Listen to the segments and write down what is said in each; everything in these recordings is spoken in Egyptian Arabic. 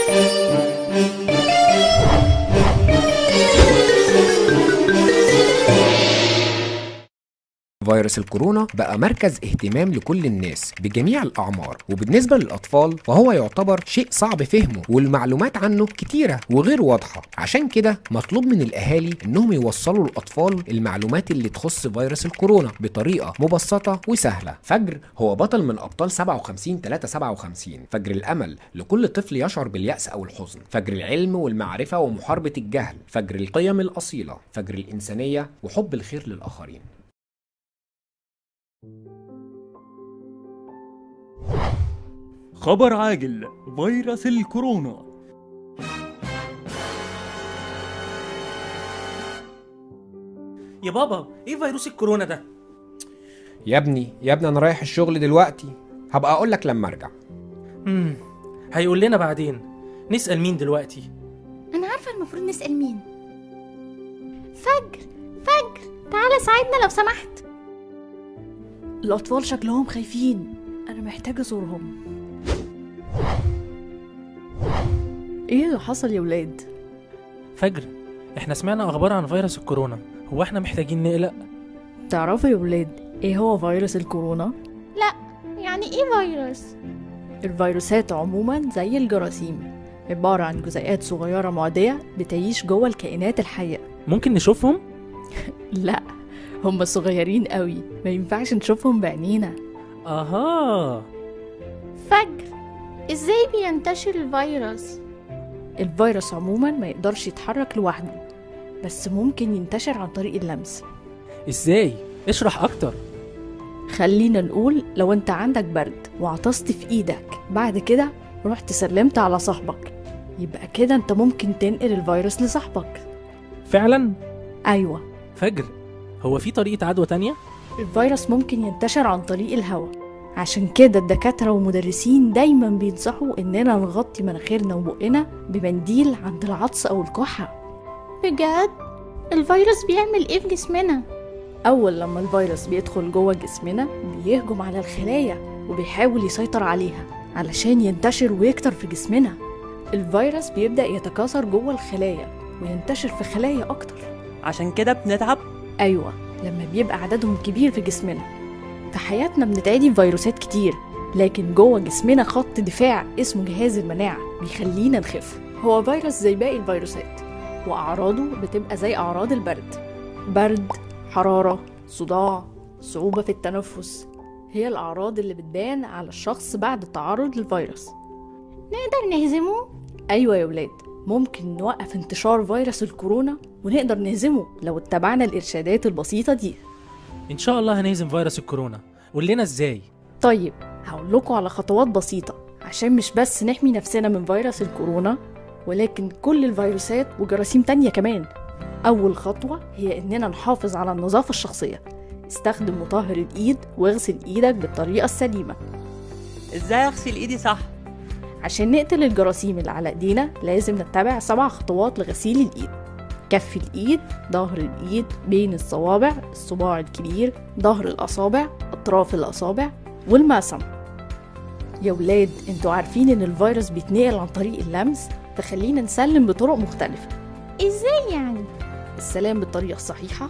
فيروس الكورونا بقى مركز اهتمام لكل الناس بجميع الأعمار وبالنسبة للأطفال فهو يعتبر شيء صعب فهمه والمعلومات عنه كتيرة وغير واضحة عشان كده مطلوب من الأهالي إنهم يوصلوا للأطفال المعلومات اللي تخص فيروس الكورونا بطريقة مبسطة وسهلة فجر هو بطل من أبطال 57 357 فجر الأمل لكل طفل يشعر باليأس أو الحزن فجر العلم والمعرفة ومحاربة الجهل فجر القيم الأصيلة فجر الإنسانية وحب الخير للآخرين خبر عاجل فيروس الكورونا يا بابا ايه فيروس الكورونا ده يا ابني يا ابني انا رايح الشغل دلوقتي هبقى اقول لك لما ارجع امم هيقول لنا بعدين نسأل مين دلوقتي أنا عارفة المفروض نسأل مين فجر فجر تعالى ساعدنا لو سمحت الأطفال شكلهم خايفين أنا محتاجة أزورهم إيه اللي حصل يا ولاد؟ فجر احنا سمعنا اخبار عن فيروس الكورونا هو احنا محتاجين نقلق تعرفوا يا ولاد إيه هو فيروس الكورونا؟ يعني إيه فيروس الفيروسات عموما زي الجراثيم عبارة عن جزيئات صغيرة معدية بتعيش جوه الكائنات الحية ممكن نشوفهم لا هم صغيرين قوي ما ينفعش نشوفهم بعينينا اها فجر إزاي بينتشر الفيروس الفيروس عموما ما يقدرش يتحرك لوحده بس ممكن ينتشر عن طريق اللمس ازاي اشرح اكتر خلينا نقول لو انت عندك برد وعطست في ايدك بعد كده رحت سلمت على صاحبك يبقى كده انت ممكن تنقل الفيروس لصاحبك فعلا ايوه فجر هو في طريقة عدوى تانية الفيروس ممكن ينتشر عن طريق الهواء عشان كده الدكاترة والمدرسين دايما بينصحوا اننا نغطي مناخيرنا وبقنا بمنديل عند العطس او الكحة بجد الفيروس بيعمل إيه في جسمنا أول لما الفيروس بيدخل جوه جسمنا بيهجم على الخلايا وبيحاول يسيطر عليها علشان ينتشر ويكتر في جسمنا الفيروس بيبدأ يتكاثر جوه الخلايا وينتشر في خلايا أكتر عشان كده بنتعب أيوة لما بيبقى عددهم كبير في جسمنا في حياتنا بنتعدي بفيروسات كتير لكن جوه جسمنا خط دفاع اسمه جهاز المناعة بيخلينا نخف هو فيروس زي باقي الفيروسات وأعراضه بتبقى زي أعراض البرد برد حرارة صداع صعوبة في التنفس هي الأعراض اللي بتبان على الشخص بعد التعرض للفيروس نقدر نهزمه أيوة يا ولاد ممكن نوقف انتشار فيروس الكورونا ونقدر نهزمه لو اتبعنا الإرشادات البسيطة دي ان شاء الله هنهزم فيروس الكورونا قول لنا ازاي طيب هقول لكم على خطوات بسيطة عشان مش بس نحمي نفسنا من فيروس الكورونا ولكن كل الفيروسات وجراثيم تانية كمان أول خطوة هي إننا نحافظ على النظافة الشخصية استخدم مطهر الإيد واغسل إيدك بالطريقة السليمة ازاي اغسل ايدي صح عشان نقتل الجراثيم اللي على ايدينا لازم نتبع سبع خطوات لغسيل الايد كف الايد ظهر الايد بين الصوابع الصباع الكبير ظهر الاصابع اطراف الاصابع والمعصم يا ولاد انتوا عارفين ان الفيروس بيتنقل عن طريق اللمس فخلينا نسلم بطرق مختلفة إزاي يعني السلام بالطريقة الصحيحة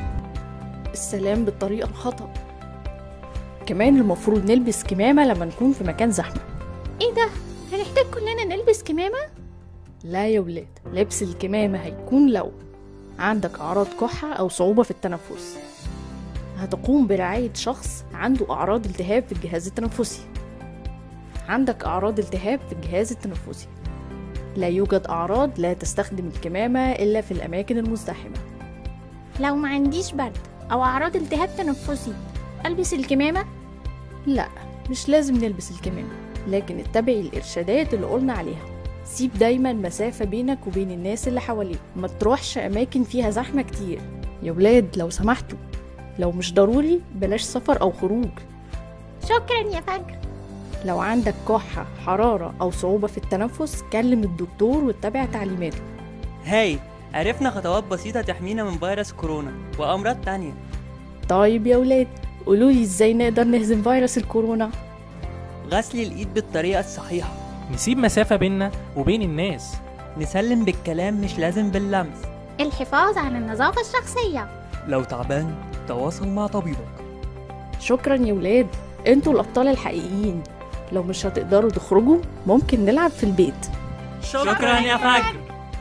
السلام بالطريقة الخطأ كمان المفروض نلبس كمامة لما نكون في مكان زحمة إيه ده هنحتاج كلنا نلبس كمامة لا يا ولاد لبس الكمامة هيكون لو عندك أعراض كحة أو صعوبة في التنفس هتقوم برعاية شخص عنده أعراض التهاب في الجهاز التنفسي عندك أعراض التهاب في الجهاز التنفسي لا يوجد أعراض لا تستخدم الكمامة إلا في الأماكن المزدحمة لو ما عنديش برد أو أعراض التهاب تنفسي ألبس الكمامة لا مش لازم نلبس الكمامة لكن اتبعي الإرشادات اللي قلنا عليها سيب دايما مسافة بينك وبين الناس اللي حواليك ما تروحش أماكن فيها زحمة كتير يا ولاد لو سمحتوا لو مش ضروري بلاش سفر أو خروج شكرا يا فجر لو عندك كحة حرارة أو صعوبة في التنفس كلم الدكتور واتبع تعليماته هاي عرفنا خطوات بسيطة تحمينا من فيروس كورونا وأمراض تانية طيب يا ولاد قولولي ازاي نقدر نهزم فيروس الكورونا غسل الإيد بالطريقة الصحيحة نسيب مسافة بيننا وبين الناس نسلم بالكلام مش لازم باللمس الحفاظ على النظافة الشخصية لو تعبان تواصل مع طبيبك شكرا يا ولاد انتوا الابطال الحقيقيين لو مش هتقدروا تخرجوا ممكن نلعب في البيت شكرا يا فجر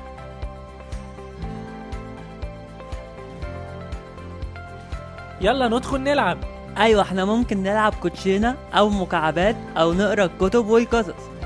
يلا ندخل نلعب ايوه احنا ممكن نلعب كوتشينه او مكعبات او نقرا الكتب والقصص